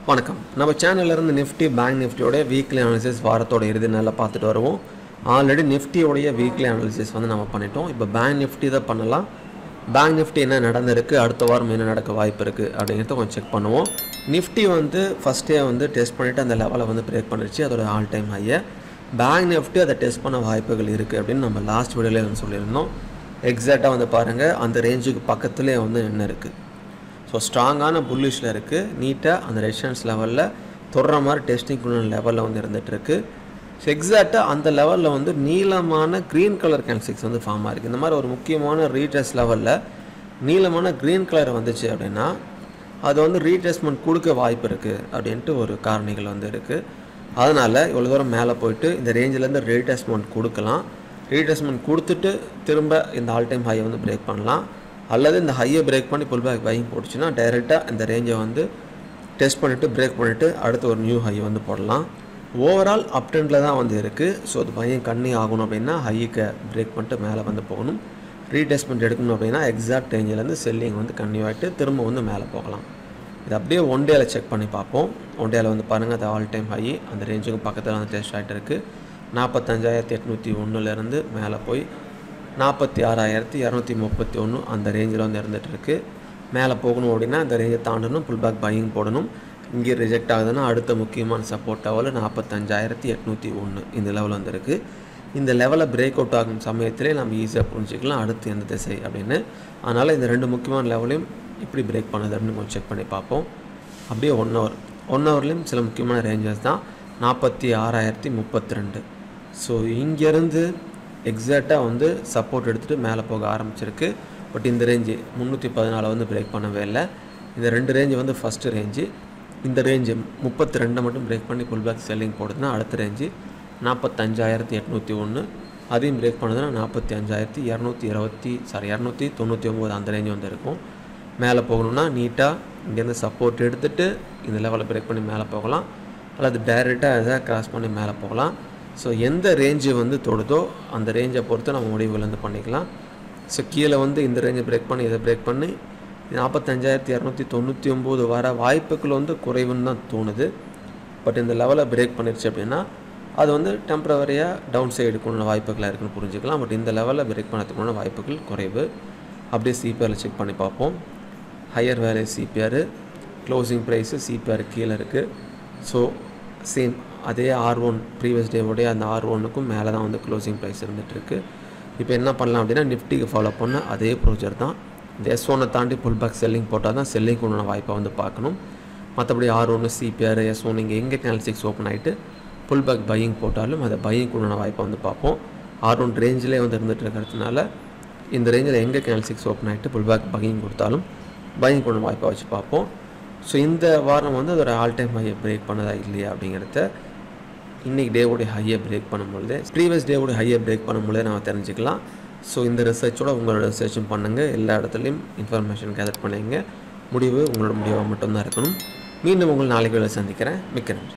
வணக்கம் நம்ம சேனல்ல இருந்து நிஃப்டி பேங்க் நிஃப்டியோட வீக்லி அனாலிசிஸ் வாரத்தோட இறுதி நாளில் பார்த்துட்டு வருவோம் ஆல்ரெடி நிஃப்டியோடைய வீக்லி அனாலிசிஸ் வந்து நம்ம பண்ணிட்டோம் இப்போ பேங்க் நிஃப்டி தான் பண்ணலாம் பேங்க் நிஃப்டி என்ன நடந்திருக்கு அடுத்த வாரம் என்ன நடக்க வாய்ப்பு இருக்குது அப்படிங்கிறத கொஞ்சம் செக் பண்ணுவோம் நிஃப்டி வந்து ஃபஸ்ட்டே வந்து டெஸ்ட் பண்ணிவிட்டு அந்த லெவலை வந்து பிரேக் பண்ணிருச்சு அதோட ஆல் டைம் ஹையை பேங்க் நிஃப்டி அதை டெஸ்ட் பண்ண வாய்ப்புகள் இருக்குது அப்படின்னு நம்ம லாஸ்ட் வீடியோலேயே வந்து சொல்லியிருந்தோம் எக்ஸாக்டாக வந்து பாருங்கள் அந்த ரேஞ்சுக்கு பக்கத்துலேயே வந்து என்ன இருக்குது ஸோ ஸ்ட்ராங்கான புல்லிஷில் இருக்குது நீட்டாக அந்த ரெசிஸ்டன்ஸ் லெவலில் தொடர மாதிரி டெஸ்டிங் லெவலில் வந்து இருந்துகிட்ருக்கு ஸோ எக்ஸாக்டாக அந்த லெவலில் வந்து நீளமான க்ரீன் கலர் கேன்சிக்ஸ் வந்து ஃபார்ம் ஆகிருக்கு இந்த மாதிரி ஒரு முக்கியமான ரீட்ரஸ் லெவலில் நீளமான க்ரீன் கலர் வந்துச்சு அப்படின்னா அது வந்து ரீட்ரேஸ்மெண்ட் கொடுக்க வாய்ப்பு இருக்குது அப்படின்ட்டு ஒரு காரணிகள் வந்து இருக்குது அதனால் இவ்வளோ தூரம் மேலே போயிட்டு இந்த ரேஞ்சிலேருந்து ரீட்ரேஸ்மெண்ட் கொடுக்கலாம் ரீட்ரேஸ்மெண்ட் கொடுத்துட்டு திரும்ப இந்த ஆல் டைம் ஹையை வந்து பிரேக் பண்ணலாம் அல்லது இந்த ஹையை பிரேக் பண்ணி புல் பேக் பையிங் போட்டுச்சுன்னா டைரெக்டாக இந்த ரேஞ்சை வந்து டெஸ்ட் பண்ணிவிட்டு பிரேக் பண்ணிவிட்டு அடுத்து ஒரு நியூ ஹை வந்து போடலாம் ஓவரால் அப் ட்ரெண்டில் தான் வந்து இருக்குது ஸோ அது பையன் கண்ணி ஆகணும் அப்படின்னா ஹைக்கு பிரேக் பண்ணிட்டு மேலே வந்து போகணும் ரீடெஸ்ட்மெண்ட் எடுக்கணும் அப்படின்னா எக்ஸாக்ட் ரேஞ்சிலேருந்து செல்லிங் வந்து கன்னியூ ஆகிட்டு திரும்ப வந்து மேலே போகலாம் இது அப்படியே ஒன் டேல செக் பண்ணி பார்ப்போம் ஒன் டேல வந்து பாருங்கள் அது ஆல் டைம் ஹை அந்த ரேஞ்சுக்கு பக்கத்தில் வந்து டெஸ்ட் ஆகிட்டு இருக்குது நாற்பத்தஞ்சாயிரத்தி எட்நூற்றி ஒன்றுலேருந்து மேலே போய் நாற்பத்தி ஆறாயிரத்தி இரநூத்தி முப்பத்தி ஒன்று அந்த ரேஞ்சில் வந்து இருந்துகிட்டு இருக்குது மேலே போகணும் அப்படின்னா அந்த ரேஞ்சை தாண்டணும் புல் பேக் பையிங் போடணும் இங்கே ரிஜெக்ட் ஆகுதுன்னா அடுத்த முக்கியமான சப்போர்ட் லெவலில் நாற்பத்தஞ்சாயிரத்தி எட்நூற்றி ஒன்று இந்த லெவல் வந்துருக்கு இந்த லெவலில் பிரேக் அவுட் ஆகும் சமயத்திலே நம்ம ஈஸியாக புரிஞ்சுக்கலாம் அடுத்து எந்த திசை அப்படின்னு அதனால் இந்த ரெண்டு முக்கியமான லெவலையும் எப்படி பிரேக் பண்ணுது அப்படின்னு கொஞ்சம் செக் பண்ணி பார்ப்போம் அப்படியே ஒன் ஹவர் ஒன் ஹவர்லேயும் சில முக்கியமான ரேஞ்சஸ் தான் நாற்பத்தி ஆறாயிரத்தி முப்பத்தி ரெண்டு ஸோ இங்கேருந்து எக்ஸாக்டாக வந்து சப்போர்ட் எடுத்துகிட்டு மேலே போக ஆரம்பிச்சிருக்கு பட் இந்த ரேஞ்சு முந்நூற்றி பதினாலை வந்து பிரேக் பண்ணவே இல்லை இந்த ரெண்டு ரேஞ்சு வந்து ஃபஸ்ட்டு ரேஞ்சு இந்த ரேஞ்சு முப்பத்தி ரெண்டை மட்டும் பிரேக் பண்ணி புல் பேக் செல்லிங் போடுதுன்னா அடுத்த ரேஞ்சு நாற்பத்தஞ்சாயிரத்தி எட்நூற்றி ஒன்று அதையும் பிரேக் பண்ணுதுன்னா நாற்பத்தி அஞ்சாயிரத்தி இரநூத்தி இருபத்தி சாரி இரநூத்தி தொண்ணூற்றி ஒம்பது அந்த ரேஞ்சு வந்து இருக்கும் மேலே போகணும்னா நீட்டாக இங்கேருந்து சப்போர்ட் எடுத்துகிட்டு இந்த லெவலில் பிரேக் பண்ணி மேலே போகலாம் அல்லது டைரெக்டாக எதாவது கிராஸ் பண்ணி மேலே போகலாம் ஸோ எந்த ரேஞ்சு வந்து தொடுதோ அந்த ரேஞ்சை பொறுத்து நம்ம முடிவுகள் வந்து பண்ணிக்கலாம் ஸோ கீழே வந்து இந்த ரேஞ்சை பிரேக் பண்ணி இதை பிரேக் பண்ணி நாற்பத்தஞ்சாயிரத்தி இரநூத்தி தொண்ணூற்றி ஒம்பது வர வாய்ப்புகள் வந்து குறைவுன்னு தான் தோணுது பட் இந்த லெவலை பிரேக் பண்ணிருச்சு அப்படின்னா அது வந்து டெம்பரவரியாக டவுன் சைடுக்குள்ள வாய்ப்புகளாக இருக்குன்னு புரிஞ்சுக்கலாம் பட் இந்த லெவலில் பிரேக் பண்ணதுக்குள்ள வாய்ப்புகள் குறைவு அப்படியே சிபிஆரில் செக் பண்ணி பார்ப்போம் higher value CPR closing price CPR கீழே இருக்குது ஸோ சேம் அதே ஆர் ஒன் ப்ரீவியஸ் டேவோடைய அந்த ஆர் ஒன்னுக்கும் மேலே தான் வந்து க்ளோசிங் ப்ரைஸ் இருந்துகிட்ருக்கு இப்போ என்ன பண்ணலாம் அப்படின்னா நிஃப்டிக்கு ஃபாலோ பண்ண அதே ப்ரொசீஜர் தான் இந்த எஸ் ஒன்னை தாண்டி புல் பேக் செல்லிங் போட்டால் தான் செல்லிங் உண்டான வாய்ப்பை வந்து பார்க்கணும் மற்றபடி ஆர் ஒன்று சிபிஆர் எஸ் ஒன் இங்கே எங்கே கேனல் சிக்ஸ் ஓப்பன் ஆகிட்டு புல் பேக் பையிங் போட்டாலும் அதை பையிங் உண்டான வாய்ப்பை வந்து பார்ப்போம் ஆர் ஒன் ரேஞ்சிலே வந்து இருந்துகிட்டு இருக்கிறதுனால இந்த ரேஞ்சில் எங்கே கேனல் சிக்ஸ் ஓப்பன் ஆகிட்டு புல் பேக் பையிங் கொடுத்தாலும் பையிங் கொண்டு வாய்ப்பை வச்சு பார்ப்போம் ஸோ இந்த வாரம் வந்து அதோட ஆல் டைம் ஹையை பிரேக் பண்ணதா இல்லையா அப்படிங்கிறத இன்றைக்கி டேவோடைய ஹையை பிரேக் பண்ணும்பொழுது ப்ரீவியஸ் டேவோடைய ஹையை பிரேக் பண்ணும்பொழுதே நம்ம தெரிஞ்சுக்கலாம் ஸோ இந்த ரிசர்ச்சோட உங்களோட ரிசர்ச்சும் பண்ணுங்கள் எல்லா இடத்துலையும் இன்ஃபர்மேஷன் கேதர் பண்ணிங்க முடிவு உங்களோட முடிவாக மட்டும்தான் இருக்கணும் மீண்டும் உங்களை நாளைக்கு வேலை சந்திக்கிறேன் மிக்க நன்றி